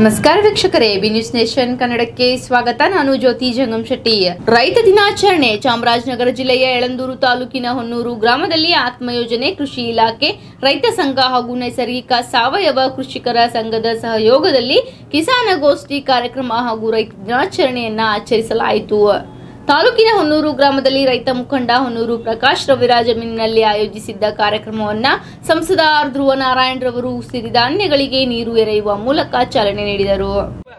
ನಮಸ್ಕಾರ ವೀಕ್ಷಕರೇ B News nation ಕನ್ನಡಕ್ಕೆ ಸ್ವಾಗತ ನಾನು ಜ್ಯೋತಿ ಜಂಗಮ್ ಶೆಟ್ಟಿ ರೈತ ದಿನಾಚರಣೆ ಚಾಮರಾಜನಗರ ಜಿಲ್ಲೆಯ ಯಳಂದೂರು ತಾಲೂಕಿನ ಹೊನ್ನೂರು ಗ್ರಾಮದಲ್ಲಿ ಆತ್ಮಯೋಜನೆ ಕೃಷಿ ಇಲಾಖೆ ರೈತ ಸಂಘ ಹಾಗೂ ನೈಸರ್ಗಿಕ ಸಾವಯವ ಕೃಷಿಕರ ಸಂಘದ ಸಹಯೋಗದಲ್ಲಿ ಕಿಸಾನಗೋಷ್ಠಿ ಕಾರ್ಯಕ್ರಮ ಹಾಗೂ ರೈತ ದಿನಾಚರಣೆಯನ್ನ ಆಚರಿಸಲಾಯಿತು ತಾಲೂಕಿನ ಹೊನ್ನೂರು ಗ್ರಾಮದಲ್ಲಿ ರೈತ ಮುಖಂಡ ಹೊನ್ನೂರು ಪ್ರಕಾಶ್ ರವಿರ ಜಮೀನಿನಲ್ಲಿ ಆಯೋಜಿಸಿದ್ದ ಕಾರ್ಯಕ್ರಮವನ್ನ ಸಂಸದ ಆರ್ ಧ್ರುವ ನಾರಾಯಣ್ ರವರು ಸಿರಿಧಾನ್ಯಗಳಿಗೆ ನೀರು ಎರೆಯುವ ಮೂಲಕ ಚಾಲನೆ ನೀಡಿದರು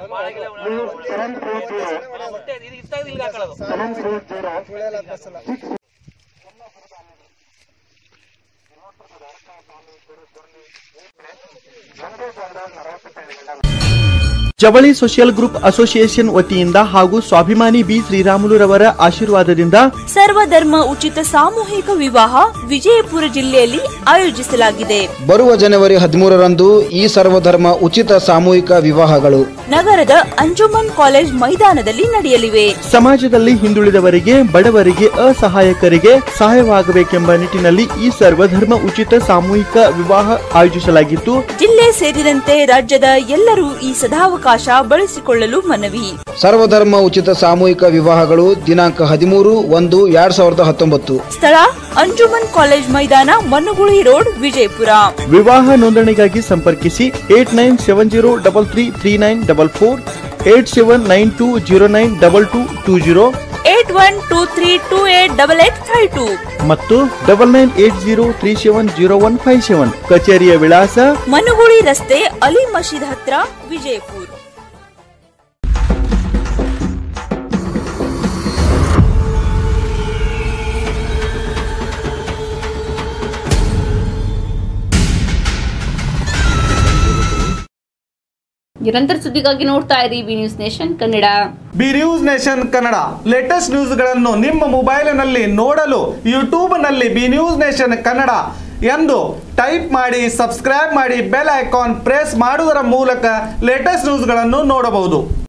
ಜವಳಿ ಸೋಷಿಯಲ್ ಗ್ರೂಪ್ ಅಸೋಸಿಯೇಷನ್ ವತಿಯಿಂದ ಹಾಗೂ ಸ್ವಾಭಿಮಾನಿ ಬಿ ಶ್ರೀರಾಮುಲುರವರ ಆಶೀರ್ವಾದದಿಂದ ಸರ್ವಧರ್ಮ ಉಚಿತ ಸಾಮೂಹಿಕ ವಿವಾಹ ವಿಜಯಪುರ ಜಿಲ್ಲೆಯಲ್ಲಿ ಆಯೋಜಿಸಲಾಗಿದೆ ಬರುವ ಜನವರಿ ಹದಿಮೂರರಂದು ಈ ಸರ್ವಧರ್ಮ ಉಚಿತ ಸಾಮೂಹಿಕ ವಿವಾಹಗಳು ನಗರದ ಅಂಜುಮನ್ ಕಾಲೇಜ್ ಮೈದಾನದಲ್ಲಿ ನಡೆಯಲಿವೆ ಸಮಾಜದಲ್ಲಿ ಹಿಂದುಳಿದವರಿಗೆ ಬಡವರಿಗೆ ಅಸಹಾಯಕರಿಗೆ ಸಹಾಯವಾಗಬೇಕೆಂಬ ನಿಟ್ಟಿನಲ್ಲಿ ಈ ಸರ್ವಧರ್ಮ ಉಚಿತ ಸಾಮೂಹಿಕ ವಿವಾಹ ಆಯೋಜಿಸಲಾಗಿತ್ತು ಜಿಲ್ಲೆ ಸೇರಿದಂತೆ ರಾಜ್ಯದ ಎಲ್ಲರೂ ಈ ಸದಾವಕಾಶ ಬಳಸಿಕೊಳ್ಳಲು ಮನವಿ ಸರ್ವಧರ್ಮ ಉಚಿತ ಸಾಮೂಹಿಕ ವಿವಾಹಗಳು ದಿನಾಂಕ ಹದಿಮೂರು ಒಂದು ಎರಡ್ ಸಾವಿರದ ಹತ್ತೊಂಬತ್ತು ಸ್ಥಳ ಅಂಜುಮನ್ ಕಾಲೇಜ್ ಮೈದಾನ ಮನ್ನುಗುಳಿ ರೋಡ್ ವಿಜಯಪುರ ವಿವಾಹ ನೋಂದಣಿಗಾಗಿ ಸಂಪರ್ಕಿಸಿ eight nine seven zero double three three nine double four eight seven nine two zero nine double two two zero eight one two three two eight double eight five two ಮತ್ತು double nine eight zero three seven zero one five seven ಕಚೇರಿಯ ವಿಳಾಸ ಮನುಗುಳಿ ರಸ್ತೆ ಅಲಿ ಮಸೀದ್ ಹತ್ರ ವಿಜಯಪುರ ನಿರಂತರ ಸುದ್ದಿಗಾಗಿ ನೋಡ್ತಾ ಇರಿ B News Nation Kannada B News Nation Kannada latest ನ್ಯೂಸ್ಗಳನ್ನು ನಿಮ್ಮ ಮೊಬೈಲಿನಲ್ಲಿ ನೋಡಲು ಯೂಟ್ಯೂಬ್ನಲ್ಲಿ ಬಿ ನ್ಯೂಸ್ ನೇಷನ್ ಕನ್ನಡ ಎಂದು ಟೈಪ್ ಮಾಡಿ ಸಬ್ಸ್ಕ್ರೈಬ್ ಮಾಡಿ ಬೆಲ್ ಐಕಾನ್ ಪ್ರೆಸ್ ಮಾಡುವುದರ ಮೂಲಕ ಲೇಟೆಸ್ಟ್ ನ್ಯೂಸ್ಗಳನ್ನು ನೋಡಬಹುದು